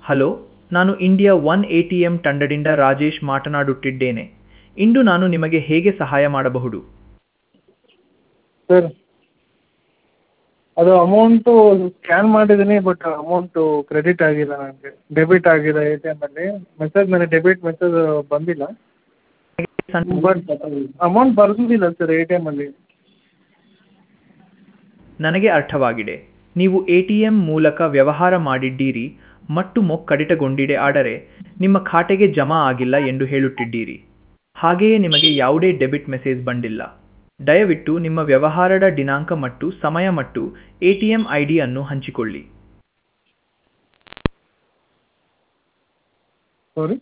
Hello ನಾನು India One A T M ತಂಡದಿಂದ ರಾಜೇಶ್ ಮಾತನಾಡುತ್ತಿದ್ದೇನೆ ಇಂದು ನಾನು ನಿಮಗೆ ಹೇಗೆ ಸಹಾಯ ಮಾಡಬಹುದು ಸರ್ ಅದು ಅಮೌಂಟು ಸ್ಕ್ಯಾನ್ ಮಾಡಿದ್ದೀನಿ ಬಟ್ ಅಮೌಂಟು ಕ್ರೆಡಿಟ್ ಆಗಿಲ್ಲ ನನಗೆ ಡೆಬಿಟ್ ಆಗಿದೆ ಎ ಟಿ ಎಮ್ಮಲ್ಲಿ ಮೆಸೇಜ್ ನನಗೆ ಡೆಬಿಟ್ ಮೆಸೇಜ್ ಬಂದಿಲ್ಲ ಬಟ್ ಅಮೌಂಟ್ ಬಂದಿಲ್ಲ ಸರ್ ಎ ಟಿ ಎಮ್ಮಲ್ಲಿ ನನಗೆ ಅರ್ಥವಾಗಿದೆ ನೀವು ಎ ಟಿ ಎಂ ಮೂಲಕ ವ್ಯವಹಾರ ಮಾಡಿದ್ದೀರಿ ಮತ್ತು ಮೊಕ್ ಕಡಿತಗೊಂಡಿದೆ ಆದರೆ ನಿಮ್ಮ ಖಾತೆಗೆ ಜಮಾ ಆಗಿಲ್ಲ ಎಂದು ಹೇಳುತ್ತಿದ್ದೀರಿ ಹಾಗೆಯೇ ನಿಮಗೆ ಯಾವುದೇ ಡೆಬಿಟ್ ಮೆಸೇಜ್ ಬಂದಿಲ್ಲ ದಯವಿಟ್ಟು ನಿಮ್ಮ ವ್ಯವಹಾರದ ದಿನಾಂಕ ಮತ್ತು ಸಮಯ ಮತ್ತು ಎ ಟಿ ಎಂ ಐ ಡಿಯನ್ನು ಹಂಚಿಕೊಳ್ಳಿ ಸಾರಿ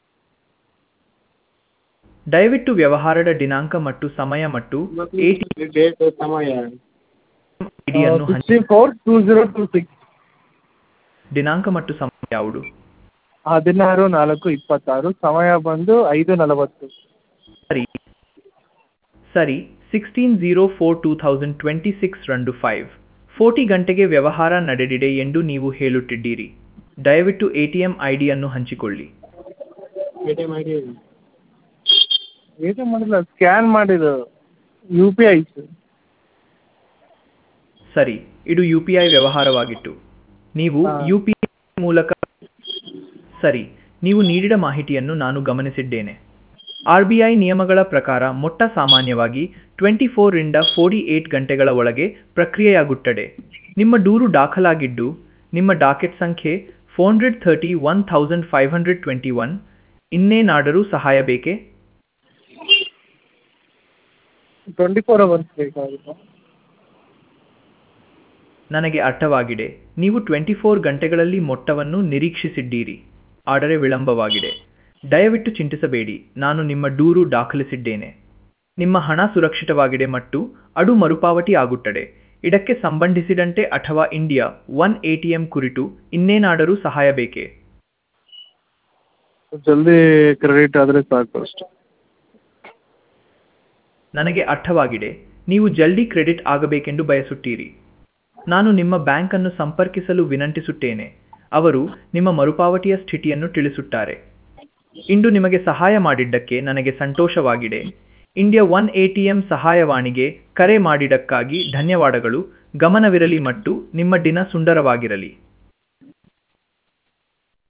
ದಯವಿಟ್ಟು ವ್ಯವಹಾರದ ದಿನಾಂಕ ಮತ್ತು ಸಮಯ ಮತ್ತು ಎ ಟಿ ಡೇಟ್ ಸಮಯ ಐ ಡಿಯನ್ನು ಹಂಚಿ sixty four two zero two six ದಿನಾಂಕ ಮತ್ತು ಸಮಯ ಯಾವುದು ಹದಿನಾರು ನಾಲ್ಕು ಇಪ್ಪತ್ತಾರು ಸಮಯ ಬಂದು ಐದು ನಲವತ್ತು ಸರಿ ಸರಿ sixteen zero four two thousand twenty six ರಂದು ಫೈವ್ ಫೋರ್ಟಿ ಗಂಟೆಗೆ ವ್ಯವಹಾರ ನಡೆದಿದೆ ಎಂದು ನೀವು ಹೇಳುತ್ತಿದ್ದೀರಿ ದಯವಿಟ್ಟು ಎ ಟಿ ಎಂ ಐ ಡಿಯನ್ನು ಹಂಚಿಕೊಳ್ಳಿ A T M I D A T M ಮಾಡಿಲ್ಲ ಸ್ಕ್ಯಾನ್ ಮಾಡಿದ್ದು ಯು ಪಿ ಐ ಸರ್ ಸರಿ ಇದು ಯು ಪಿ ಐ ವ್ಯವಹಾರವಾಗಿತ್ತು ನೀವು ಹಾ. ಯು ಪಿ ಐ ಮೂಲಕ ಸರಿ ನೀವು ನೀಡಿದ ಮಾಹಿತಿಯನ್ನು ನಾನು ಗಮನಿಸಿದ್ದೇನೆ ಆರ್ ಬಿ ಐ ನಿಯಮಗಳ ಪ್ರಕಾರ ಮೊಟ್ಟ ಸಾಮಾನ್ಯವಾಗಿ ಟ್ವೆಂಟಿ ಫೋರಿಂದ ಫೋರ್ಟಿ ಏಟ್ ಗಂಟೆಗಳ ಒಳಗೆ ಪ್ರಕ್ರಿಯೆಯಾಗುತ್ತದೆ ನಿಮ್ಮ ದೂರು ದಾಖಲಾಗಿದ್ದು ನಿಮ್ಮ ಡಾಕೆಟ್ ಸಂಖ್ಯೆ four hundred thirty one thousand five hundred twenty one ಇನ್ನೇನಾದರೂ ಸಹಾಯ ಬೇಕೇ ಟ್ವೆಂಟಿ ಫೋರ್ ಅವರ್ಸ್ ಬೇಕಾಗುತ್ತೆ ನನಗೆ ಅರ್ಥವಾಗಿದೆ ನೀವು ಟ್ವೆಂಟಿ ಫೋರ್ ಗಂಟೆಗಳಲ್ಲಿ ಮೊಟ್ಟವನ್ನು ನಿರೀಕ್ಷಿಸಿದ್ದೀರಿ ಆದರೆ ವಿಳಂಬವಾಗಿದೆ ದಯವಿಟ್ಟು ಚಿಂತಿಸಬೇಡಿ ನಾನು ನಿಮ್ಮ ದೂರು ದಾಖಲಿಸಿದ್ದೇನೆ ನಿಮ್ಮ ಹಣ ಸುರಕ್ಷಿತವಾಗಿದೆ ಮತ್ತು ಅದು ಮರುಪಾವತಿ ಆಗುತ್ತದೆ ಇದಕ್ಕೆ ಸಂಬಂಧಿಸಿದಂತೆ ಅಥವಾ India One A T M ಕುರಿತು ಇನ್ನೇನಾದರೂ ಸಹಾಯ ಬೇಕೇ ಜಲ್ದಿ ಕ್ರೆಡಿಟ್ ಆದರೆ ಸಾಕು ಅಷ್ಟೆ ನನಗೆ ಅರ್ಥವಾಗಿದೆ ನೀವು ಜಲ್ದಿ ಕ್ರೆಡಿಟ್ ಆಗಬೇಕೆಂದು ಬಯಸುತ್ತೀರಿ ನಾನು ನಿಮ್ಮ ಬ್ಯಾಂಕನ್ನು ಸಂಪರ್ಕಿಸಲು ವಿನಂತಿಸುತ್ತೇನೆ ಅವರು ನಿಮ್ಮ ಮರುಪಾವತಿಯ ಸ್ಥಿತಿಯನ್ನು ತಿಳಿಸುತ್ತಾರೆ ಇಂದು ನಿಮಗೆ ಸಹಾಯ ಮಾಡಿದ್ದಕ್ಕೆ ನನಗೆ ಸಂತೋಷವಾಗಿದೆ India One A T M ಸಹಾಯವಾಣಿಗೆ ಕರೆ ಮಾಡಿದ್ದಕ್ಕಾಗಿ ಧನ್ಯವಾದಗಳು ಗಮನವಿರಲಿ ಮತ್ತು ನಿಮ್ಮ ದಿನ ಸುಂದರವಾಗಿರಲಿ